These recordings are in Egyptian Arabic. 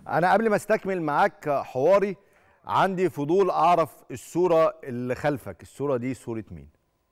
انا قبل ما استكمل معاك حواري عندي فضول اعرف الصوره اللي خلفك الصوره دي صوره مين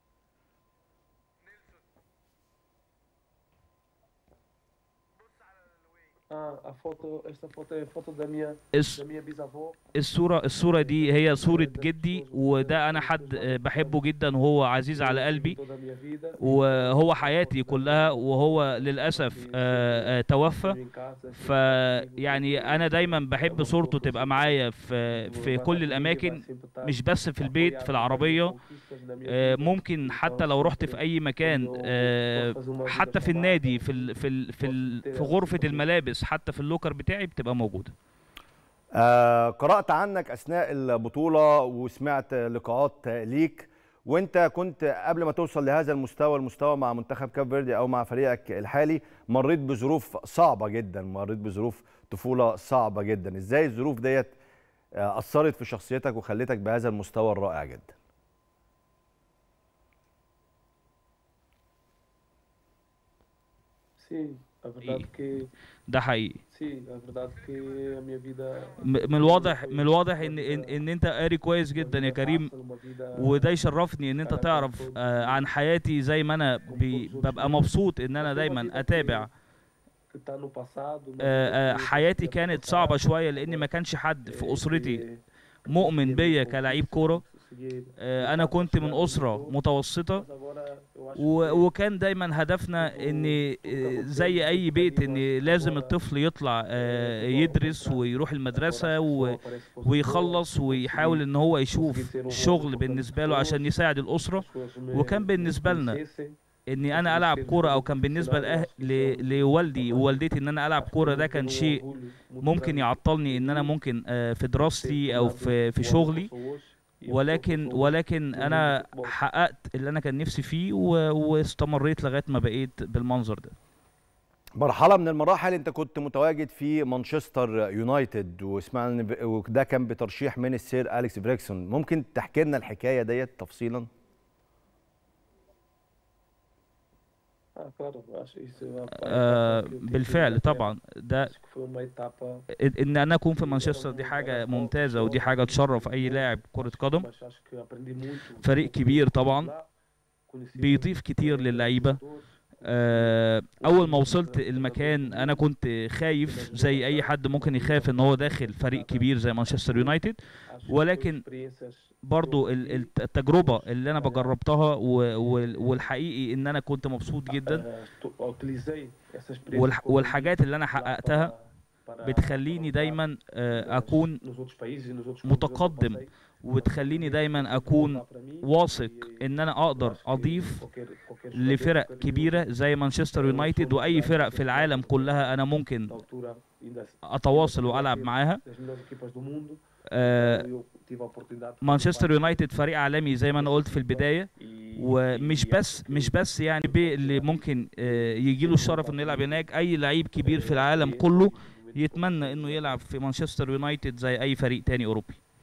Ah, a foto, esta foto é foto da minha, الس- da minha bisavó. الصورة الصورة دي هي صورة جدي وده أنا حد آه، بحبه جدا وهو عزيز على قلبي Toda a minha vida. وهو حياتي كلها وهو للأسف آه، آه، توفى Vivo em casa. فيعني أنا دايما بحب صورته تبقى معايا في في كل الأماكن مش بس في البيت في العربية آه، ممكن حتى لو رحت في أي مكان آه، حتى في النادي في ال في ال في ال في غرفة الملابس حتى في اللوكر بتاعي بتبقى موجودة آه قرات عنك اثناء البطوله وسمعت لقاءات ليك وانت كنت قبل ما توصل لهذا المستوى المستوى مع منتخب كاب فيردي او مع فريقك الحالي مريت بظروف صعبه جدا مريت بظروف طفوله صعبه جدا ازاي الظروف ديت آه، اثرت في شخصيتك وخلتك بهذا المستوى الرائع جدا Sim, a verdade que ده حقيقي sim, a verdade que a minha vida م- من الواضح من الواضح ان ان, إن انت قاري كويس جدا يا كريم uma vida وده يشرفني ان انت تعرف آه، عن حياتي زي ما انا بي- ببقى مبسوط ان انا دايما اتابع que está no passado, uma آه، آه، vida que حياتي já كانت passou, صعبة شوية لان ما كانش حد eh, في اسرتي que مؤمن conseguia بيا me كلاعب conseguir- كورة conseguir آه، انا كنت من اسرة متوسطة Mas agora eu acho و- que وكان دايما هدفنا ان آه، زي اي بيت ان لازم الطفل يطلع آه، يدرس ويروح المدرسة و- ويخلص ويحاول ان هو يشوف شغل بالنسبة له عشان يساعد الاسرة وكان بالنسبة لنا اني انا العب كوره او كان بالنسبه لأه... ل... لوالدي ووالدتي ان انا العب كوره ده كان شيء ممكن يعطلني ان انا ممكن آه، في دراستي او في في شغلي ولكن ولكن انا حققت اللي انا كان نفسي فيه و... واستمريت لغايه ما بقيت بالمنظر ده مرحله من المراحل انت كنت متواجد في مانشستر يونايتد وسمعنا إن ب- وده كان بترشيح من السير اليكس فريكسون ممكن تحكي لنا الحكايه ديت تفصيلا Ah, claro, acho isso é uma آه، etapa que eu tive بالفعل na Inglaterra. طبعا ده Acho que foi uma etapa ان إن انا اكون في مانشستر دي حاجه ممتازه ودي حاجه تشرف اي لاعب كره قدم mas acho que eu aprendi muito. فريق كبير طبعا lá, conheci بيضيف كتير للعيبه jogadores, آه، اول ما وصلت المكان انا كنت خايف زي اي حد ممكن يخاف ان هو داخل فريق كبير زي مانشستر يونايتد acho que ولكن foi experiências برضو ال- ال- التجربة اللي انا بجربتها و- وال- والحقيقي ان انا كنت مبسوط جدا ah, tu- utilizei essa experiência والح como والحاجات اللي انا lá حققتها para- para- بتخليني para دايما jogar آه، اكون nos outros países, nos outros clubes onde eu متقدم passei. وتخليني دايما اكون واثق ان انا اقدر اضيف لفرق كبيرة زي مانشستر يونايتد واي فرق في العالم كلها انا ممكن اتواصل والعب معاها آه، مانشستر يونايتد فريق عالمي زي ما انا قلت في البدايه ومش بس مش بس يعني بي اللي ممكن يجي له الشرف انه يلعب هناك اي لعيب كبير في العالم كله يتمنى انه يلعب في مانشستر يونايتد زي اي فريق تاني اوروبي